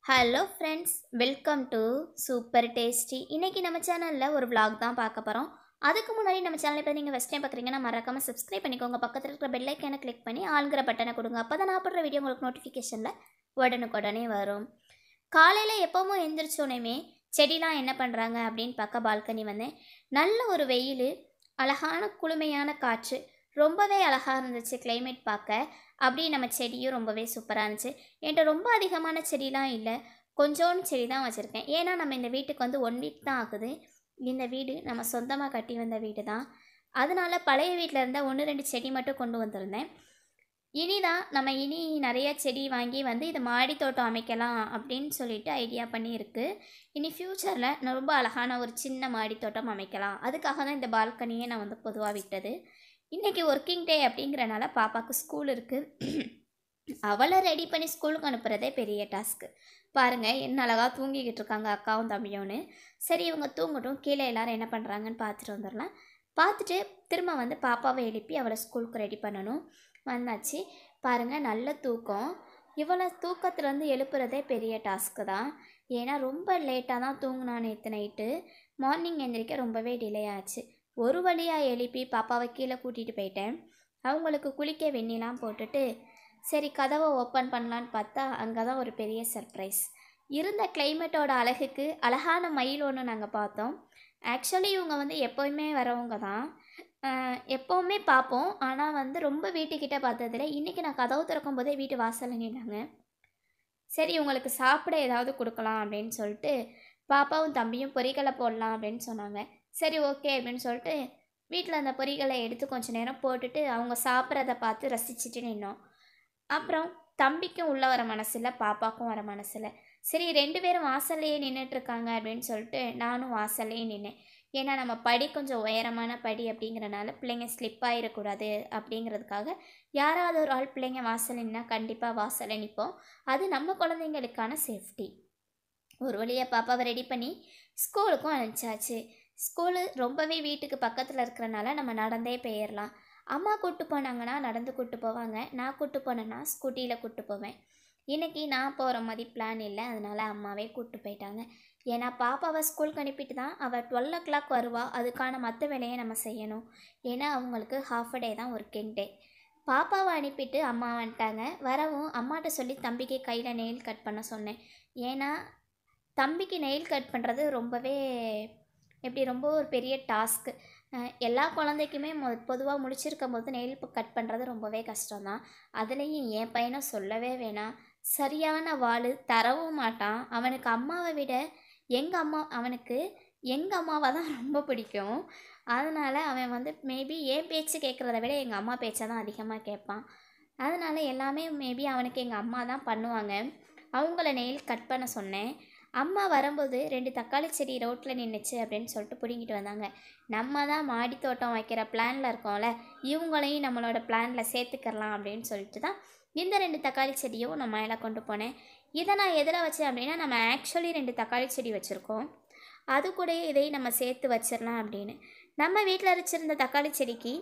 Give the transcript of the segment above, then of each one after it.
hello friends welcome to super tasty இன்றைக்கி நம்ம சேனலில் ஒரு vlog தான் பார்க்க போகிறோம் அதுக்கு முன்னாடி நம்ம சேனல் இப்போ நீங்கள் ஃபஸ்ட் டைம் பார்க்குறீங்கன்னா மறக்காமல் சப்ஸ்கிரைப் பண்ணிக்கோங்க பக்கத்தில் இருக்கிற பெல் ஐக்கானை கிளிக் பண்ணி ஆளுங்கிற பட்டனை கொடுங்க அப்போ தான் நான் போடுற வீடியோ உங்களுக்கு நோட்டிஃபிகேஷனில் உடனுக்குடனே வரும் காலையில் எப்போவும் எந்திரிச்சோனையுமே செடிலாம் என்ன பண்ணுறாங்க அப்படின்னு பார்க்க பால்கனி வந்தேன் நல்ல ஒரு வெயில் அழகான குளுமையான காற்று ரொம்பவே அழகாக இருந்துச்சு climate பார்க்க அப்படியே நம்ம செடியும் ரொம்பவே சூப்பராக இருந்துச்சு என்கிட்ட ரொம்ப அதிகமான செடிலாம் இல்லை கொஞ்சோண்டு செடி தான் வச்சுருக்கேன் ஏன்னா நம்ம இந்த வீட்டுக்கு வந்து ஒன் வீக் தான் ஆகுது இந்த வீடு நம்ம சொந்தமாக கட்டி வந்த வீடு தான் அதனால பழைய வீட்டில் இருந்த ஒன்று ரெண்டு செடி மட்டும் கொண்டு வந்திருந்தேன் இனி தான் நம்ம இனி நிறைய செடி வாங்கி வந்து இதை மாடி தோட்டம் அமைக்கலாம் அப்படின்னு சொல்லிட்டு ஐடியா பண்ணியிருக்கு இனி ஃப்யூச்சரில் நான் ரொம்ப அழகான ஒரு சின்ன மாடி தோட்டம் அமைக்கலாம் அதுக்காக தான் இந்த பால்கனியை நான் வந்து பொதுவாக விட்டது இன்றைக்கி ஒர்க்கிங் டே அப்படிங்கிறனால பாப்பாவுக்கு ஸ்கூல் இருக்குது அவளை ரெடி பண்ணி ஸ்கூலுக்கு அனுப்புகிறதே பெரிய டாஸ்க்கு பாருங்கள் என்ன அழகாக தூங்கிக்கிட்டு இருக்காங்க அக்காவும் தம்பியும்னு சரி இவங்க தூங்கட்டும் கீழே எல்லாரும் என்ன பண்ணுறாங்கன்னு பார்த்துட்டு வந்துடலாம் பார்த்துட்டு திரும்ப வந்து பாப்பாவை எழுப்பி அவளை ஸ்கூலுக்கு ரெடி பண்ணணும் வந்தாச்சு பாருங்கள் நல்ல தூக்கம் இவளை தூக்கத்துலேருந்து எழுப்புறதே பெரிய டாஸ்க்கு தான் ஏன்னா ரொம்ப லேட்டாக தான் தூங்கினான் நேற்று நைட்டு மார்னிங் எந்திரிக்க ரொம்பவே டிலே ஆச்சு ஒரு வழியாக எழுப்பி பாப்பாவை கீழே கூட்டிகிட்டு போயிட்டேன் அவங்களுக்கு குளிக்க வெந்நிலாம் போட்டுட்டு சரி கதவை ஓப்பன் பண்ணலான்னு பார்த்தா அங்கே தான் ஒரு பெரிய சர்ப்ரைஸ் இருந்த கிளைமேட்டோட அழகுக்கு அழகான மயில் ஒன்று நாங்கள் பார்த்தோம் ஆக்சுவலி இவங்க வந்து எப்போவுமே வரவங்க தான் ஆஹ் எப்போவுமே பார்ப்போம் ஆனால் வந்து ரொம்ப வீட்டுக்கிட்ட பார்த்ததில்ல இன்றைக்கி நான் கதவு திறக்கும் போதே வீட்டு வாசலில் நின்னாங்க சரி இவங்களுக்கு சாப்பிட ஏதாவது கொடுக்கலாம் அப்படின்னு சொல்லிட்டு பாப்பாவும் தம்பியும் பொரிகளை போடலாம் அப்படின்னு சொன்னாங்க சரி ஓகே அப்படின்னு சொல்லிட்டு வீட்டில் அந்த பொரிகளை எடுத்து கொஞ்ச நேரம் போட்டுட்டு அவங்க சாப்பிட்றத பார்த்து ரசிச்சுட்டு நின்னோம் அப்புறம் தம்பிக்கும் உள்ளே வர மனசில்ல பாப்பாக்கும் வர மனசில்ல சரி ரெண்டு பேரும் வாசல்லையே நின்றுட்டு இருக்காங்க அப்படின்னு சொல்லிட்டு நானும் வாசல்லையே நின்னேன் ஏன்னா நம்ம படி கொஞ்சம் உயரமான படி அப்படிங்கிறனால பிள்ளைங்க ஸ்லிப் ஆகிடக்கூடாது அப்படிங்கிறதுக்காக யாராவது ஒரு ஆள் பிள்ளைங்க வாசல் நின்னா கண்டிப்பாக வாசலில் நிற்போம் அது நம்ம குழந்தைங்களுக்கான சேஃப்டி ஒரு வழியாக பாப்பாவை ரெடி பண்ணி ஸ்கூலுக்கும் அனுப்பிச்சாச்சு ஸ்கூலு ரொம்பவே வீட்டுக்கு பக்கத்தில் இருக்கிறனால நம்ம நடந்தே போயிடலாம் அம்மா கூட்டு போனாங்கன்னா நடந்து கூட்டு போவாங்க நான் கூட்டு போனேன்னா ஸ்கூட்டியில் கூட்டு போவேன் இன்றைக்கி நான் போகிற மாதிரி பிளான் இல்லை அதனால் அம்மாவே கூட்டு போயிட்டாங்க ஏன்னா பாப்பாவை ஸ்கூலுக்கு அனுப்பிட்டு தான் அவள் டுவெல் ஓ கிளாக் வருவா அதுக்கான மற்ற வேலையை நம்ம செய்யணும் ஏன்னா அவங்களுக்கு ஹாஃப் டே தான் ஒர்க்கிங் டே பாப்பாவை அனுப்பிட்டு அம்மா வந்துட்டாங்க வரவும் அம்மாட்ட சொல்லி தம்பிக்கு கையில் நெயில் கட் பண்ண சொன்னேன் ஏன்னா தம்பிக்கு நெயில் கட் பண்ணுறது ரொம்பவே எப்படி ரொம்ப ஒரு பெரிய டாஸ்க்கு எல்லா குழந்தைக்குமே மொ பொதுவாக முடிச்சிருக்கும் போது நெயில் கட் பண்ணுறது ரொம்பவே கஷ்டம்தான் அதுலேயும் என் பையனை சொல்லவே வேணாம் சரியான வாள் தரவும் மாட்டான் அவனுக்கு அம்மாவை விட எங்கள் அம்மா அவனுக்கு எங்கள் அம்மாவை தான் ரொம்ப பிடிக்கும் அதனால் அவன் வந்து மேபி என் பேச்சு கேட்குறத விட எங்கள் அம்மா பேச்சை தான் அதிகமாக கேட்பான் அதனால் எல்லாமே மேபி அவனுக்கு எங்கள் அம்மா தான் பண்ணுவாங்க அவங்கள நெயில் கட் பண்ண சொன்னேன் அம்மா வரும்போது ரெண்டு தக்காளி செடி ரோட்டில் நின்றுச்சு அப்படின்னு சொல்லிட்டு பிடுங்கிட்டு வந்தாங்க நம்ம தான் மாடி தோட்டம் வைக்கிற பிளானில் இருக்கோம்ல இவங்களையும் நம்மளோட பிளானில் சேர்த்துக்கலாம் அப்படின்னு சொல்லிட்டு தான் இந்த ரெண்டு தக்காளி செடியும் நான் மேலே கொண்டு போனேன் இதை நான் எதில் வச்சேன் அப்படின்னா நம்ம ஆக்சுவலி ரெண்டு தக்காளி செடி வச்சுருக்கோம் அது கூடயே இதையும் நம்ம சேர்த்து வச்சிடலாம் அப்படின்னு நம்ம வீட்டில் வச்சுருந்த தக்காளி செடிக்கு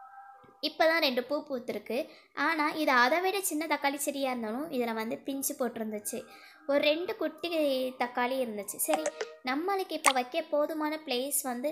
இப்போ தான் ரெண்டு பூ பூத்துருக்கு ஆனால் இது அதை விட சின்ன தக்காளி செடியாக இருந்தாலும் இதில் வந்து பிஞ்சு போட்டிருந்துச்சு ஒரு ரெண்டு குட்டி தக்காளி இருந்துச்சு சரி நம்மளுக்கு இப்போ வைக்க போதுமான பிளேஸ் வந்து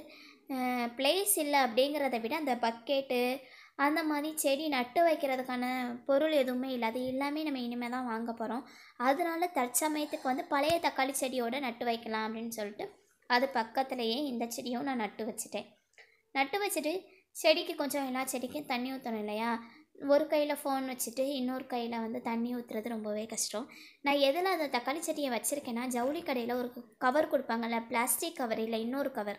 பிளேஸ் இல்லை அப்படிங்கிறத விட அந்த பக்கெட்டு அந்த மாதிரி செடி நட்டு வைக்கிறதுக்கான பொருள் எதுவுமே இல்லை அது எல்லாமே நம்ம இனிமேல் தான் வாங்க போகிறோம் அதனால தற்சமயத்துக்கு வந்து பழைய தக்காளி செடியோடு நட்டு வைக்கலாம் அப்படின்னு சொல்லிட்டு அது பக்கத்துலேயே இந்த செடியும் நான் நட்டு வச்சுட்டேன் நட்டு வச்சுட்டு செடிக்கு கொஞ்சம் எல்லா செடிக்கும் தண்ணி ஊற்றணும் இல்லையா ஒரு கையில் ஃபோன் வச்சுட்டு இன்னொரு கையில் வந்து தண்ணி ஊற்றுறது ரொம்பவே கஷ்டம் நான் எதில் அந்த தக்காளி செடியை வச்சுருக்கேன்னா ஜவுளி கடையில் ஒரு கவர் கொடுப்பாங்கல்ல பிளாஸ்டிக் கவர் இல்லை இன்னொரு கவர்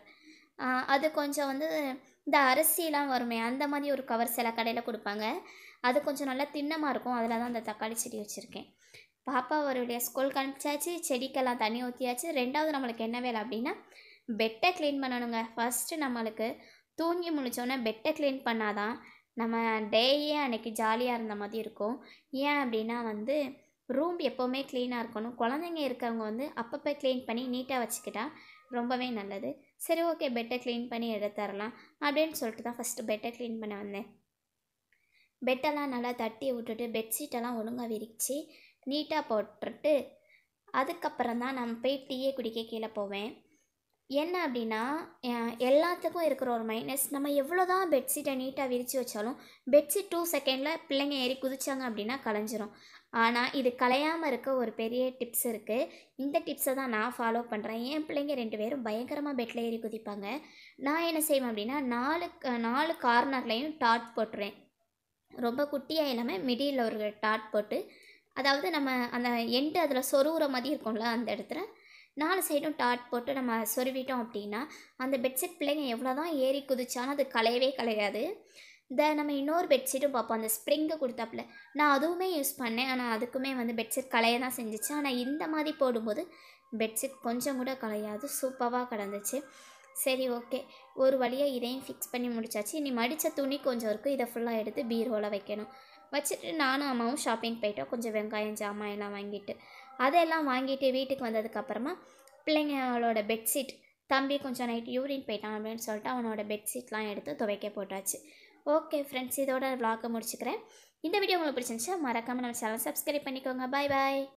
அது கொஞ்சம் வந்து இந்த அரிசிலாம் வருமே அந்த மாதிரி ஒரு கவர் சில கடையில் கொடுப்பாங்க அது கொஞ்சம் நல்லா திண்ணமாக இருக்கும் அதில் தான் அந்த தக்காளி செடி வச்சுருக்கேன் பாப்பா அவருடைய ஸ்கூலுக்கு அனுப்பிச்சாச்சு செடிக்கெல்லாம் தண்ணி ஊற்றியாச்சு ரெண்டாவது நம்மளுக்கு என்ன வேலை அப்படின்னா பெட்டை க்ளீன் பண்ணணுங்க ஃபஸ்ட்டு நம்மளுக்கு தூங்கி முழிச்சோன்னே பெட்டை க்ளீன் பண்ணாதான் நம்ம டேயே அன்றைக்கி ஜாலியாக இருந்த மாதிரி இருக்கும் ஏன் அப்படின்னா வந்து ரூம் எப்போவுமே க்ளீனாக இருக்கணும் குழந்தைங்க இருக்கவங்க வந்து அப்பப்போ க்ளீன் பண்ணி நீட்டாக வச்சுக்கிட்டா ரொம்பவே நல்லது சரி ஓகே பெட்டை க்ளீன் பண்ணி எடுத்துடலாம் அப்படின்னு சொல்லிட்டு தான் ஃபஸ்ட்டு பெட்டை க்ளீன் பண்ண வந்தேன் பெட்டெல்லாம் நல்லா தட்டி விட்டுட்டு பெட்ஷீட்டெல்லாம் ஒழுங்காக விரித்து நீட்டாக போட்டுட்டு அதுக்கப்புறம் தான் நான் போய் டீயே குடிக்க கீழே போவேன் என்ன அப்படின்னா அஹ் எல்லாத்துக்கும் இருக்கிற ஒரு மைனஸ் நம்ம எவ்வளோ தான் பெட்ஷீட்டை நீட்டாக விரித்து வச்சாலும் பெட்ஷீட் டூ செகண்டில் பிள்ளைங்க ஏறி குதிச்சாங்க அப்படின்னா கலைஞ்சிரும் ஆனால் இது கலையாமல் இருக்க ஒரு பெரிய டிப்ஸ் இருக்குது இந்த டிப்ஸை தான் நான் ஃபாலோ பண்ணுறேன் என் பிள்ளைங்க ரெண்டு பேரும் பயங்கரமாக பெட்டில் ஏறி குதிப்பாங்க நான் என்ன செய்வேன் அப்படின்னா நாலு க- நாலு கார்னர்லேயும் டாட் போட்டுருவேன் ரொம்ப குட்டியாக இல்லாமல் மிடியில் ஒரு டாட் போட்டு அதாவது நம்ம அந்த எண்டு அதில் சொருவுற மாதிரி இருக்கும்ல அந்த இடத்துல நாலு சைடும் டாட் போட்டு நம்ம சொருவிட்டோம் அப்படின்னா அந்த பெட்ஷீட் பிள்ளைங்க எவ்வளோ தான் ஏறி குதிச்சாலும் அது கலையவே கலையாது இந்த நம்ம இன்னொரு பெட்ஷீட்டும் பார்ப்போம் அந்த ஸ்ப்ரிங்கை கொடுத்தாப்புல நான் அதுவுமே யூஸ் பண்ணேன் ஆனால் அதுக்குமே வந்து பெட்ஷீட் கலைய தான் செஞ்சுச்சு ஆனால் இந்த மாதிரி போடும்போது பெட்ஷீட் கொஞ்சம் கூட கலையாது சூப்பராக கிடந்துச்சு சரி ஓகே ஒரு வழியாக இதையும் ஃபிக்ஸ் பண்ணி முடிச்சாச்சு இனி மடித்த துணி கொஞ்சம் இருக்குது இதை ஃபுல்லாக எடுத்து பீரோவில் வைக்கணும் வச்சுட்டு நானும் அம்மாவும் ஷாப்பிங் போயிட்டோம் கொஞ்சம் வெங்காயம் ஜாமான் எல்லாம் வாங்கிட்டு அதெல்லாம் வாங்கிட்டு வீட்டுக்கு வந்ததுக்கப்புறமா பிள்ளைங்களோட பெட்ஷீட் தம்பி கொஞ்சம் நைட் யூரின் போயிட்டான் அப்படின்னு சொல்லிட்டு அவனோட பெட்ஷீட்லாம் எடுத்து துவைக்க போட்டாச்சு ஓகே ஃப்ரெண்ட்ஸ் இதோட vlog-அ முடிச்சுக்கிறேன் இந்த வீடியோ உங்களுக்கு பிடிச்சிருந்துச்சா மறக்காமல் நம்ம சேனல் சப்ஸ்கிரைப் பண்ணிக்கோங்க பாய் பாய்